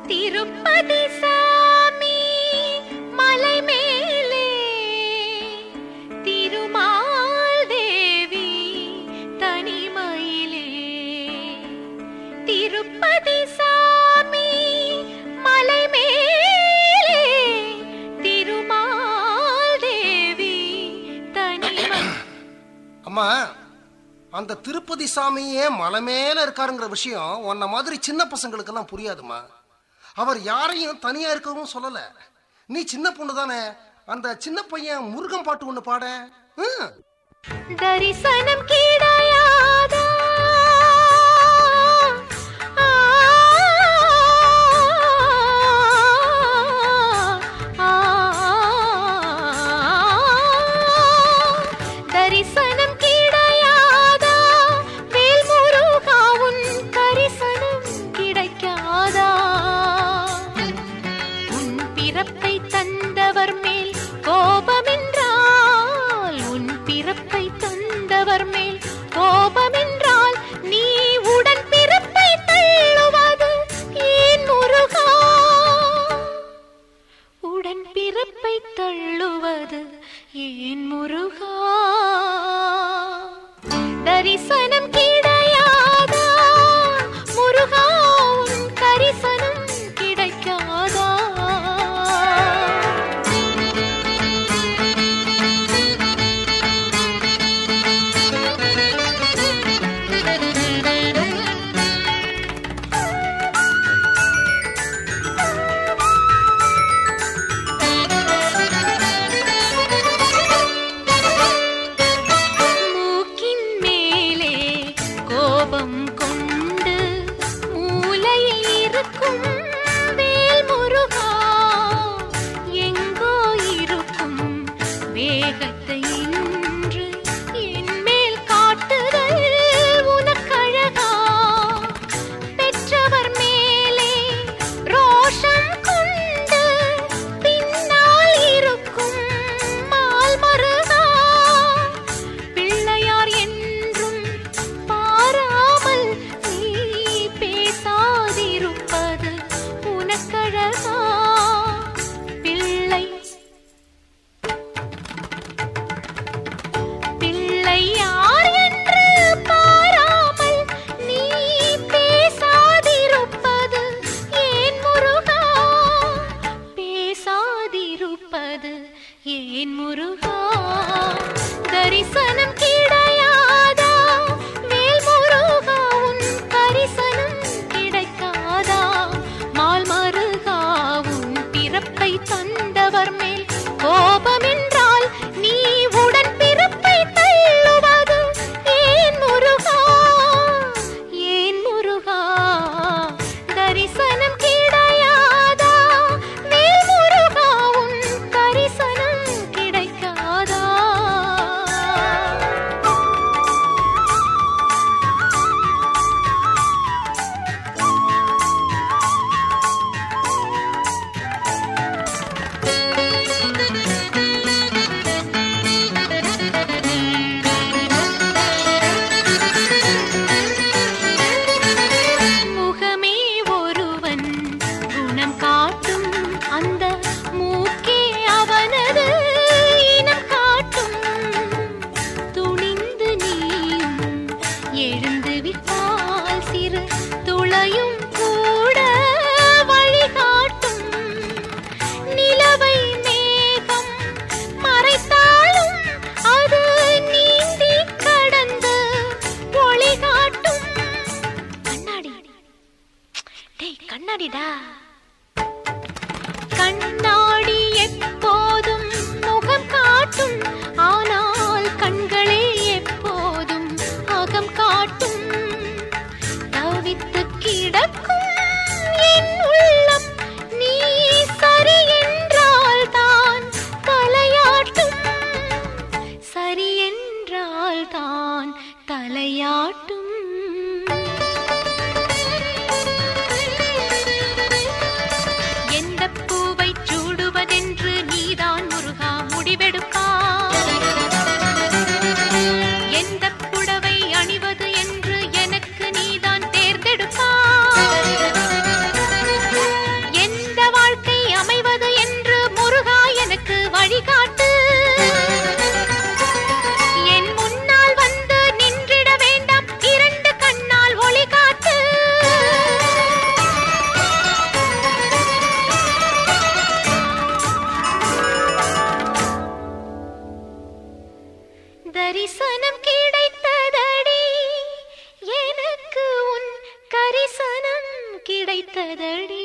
திருப்பதி சாமி மலை மேலே திருமால் தேவி தனிமையிலே திருப்பதி சாமி மலை மேலே திருமால் தேவி தனிமை அம்மா அந்த திருப்பதி சாமியே மலை மேல இருக்காருங்கிற விஷயம் உன்ன மாதிரி சின்ன பசங்களுக்கெல்லாம் புரியாதுமா அவர் யாரையும் தனியா இருக்கவும் சொல்லல நீ சின்ன பொண்ணு தானே அந்த சின்ன பையன் முருகன் பாட்டு ஒண்ணு பாட ம். தரிசனம் கிடையாதா ஆ, ஆ, தரிசனம் கிடையாதா வேல்முருகா உன் தரிசனம் கிடைக்காதா உன் பிறப்பை தந்தவர் மேல் கோபமென்றால் உன் பிறப்பை தந்தவர் மேல் கோபமென்றால் நீ உடன் பிறப்பை தள்ளுவது ஏன் முருகா உடன் பிறப்பை தள்ளுவது ஏன் முருகா தரிசனம் கிடையாதா முருகா உன் தரிசனம் கிடைக்காதா மூக்கின் மேலே கோபம் கொண்டு மூலையில் இருக்கும் வேல் முருகா எங்கோ இருக்கும் வேகத்தை இன்று என் மேல் காட்டுதல் உனக்கழகா பெற்றவர் மேலே ரோஷம் கொண்டு பின்னால் இருக்கும் மால் மருகா பிள்ளையார் என்றும் பாராமல் நீ பேசாதிருப்பது உனக்கழகா பிள்ளை பிள்ளை யார் என்று பாராமல் நீ பேசாதிருப்பது ஏன் முருகா பேசாதிருப்பது ஏன் முருகா தரிசனம் கிடையாதா வேல் முருகா உன் தரிசனம் கிடைக்காதா மால் மருகா உன் பிறப்பை தந்தவர் மேல் கோபமென்றால் நீ உடன் பிறப்பை தள்ளுவது ஏன் முருகா ஏன் முருகா தரிசனம் கிடையாதா வேல் முருகா உன் தரிசனம் கிடைக்காதா முகமே ஒருவன் குணம் காட்டும் அந்த மூக்கே அவனது இனம் காட்டும் துணிந்து நீயும் எழுந்து விட்டால் சிறு துளையும் கூட வழிகாட்டும் நிலவை மேகம் மறைத்தாலும் அது நீந்தி கடந்து ஒளி காட்டும் கண்ணாடி டேய் கண்ணாடிடா கண்ணாடி எப்போதும் முகம் காட்டும் ஆனால் கண்களே எப்போதும் அகம் காட்டும் தவித்து கிடக்கும் என் உள்ளம் நீ சரி என்றால் தான் தலையாட்டும் சரி என்றால் தான் தலையாட்டும் கிடைத்ததடி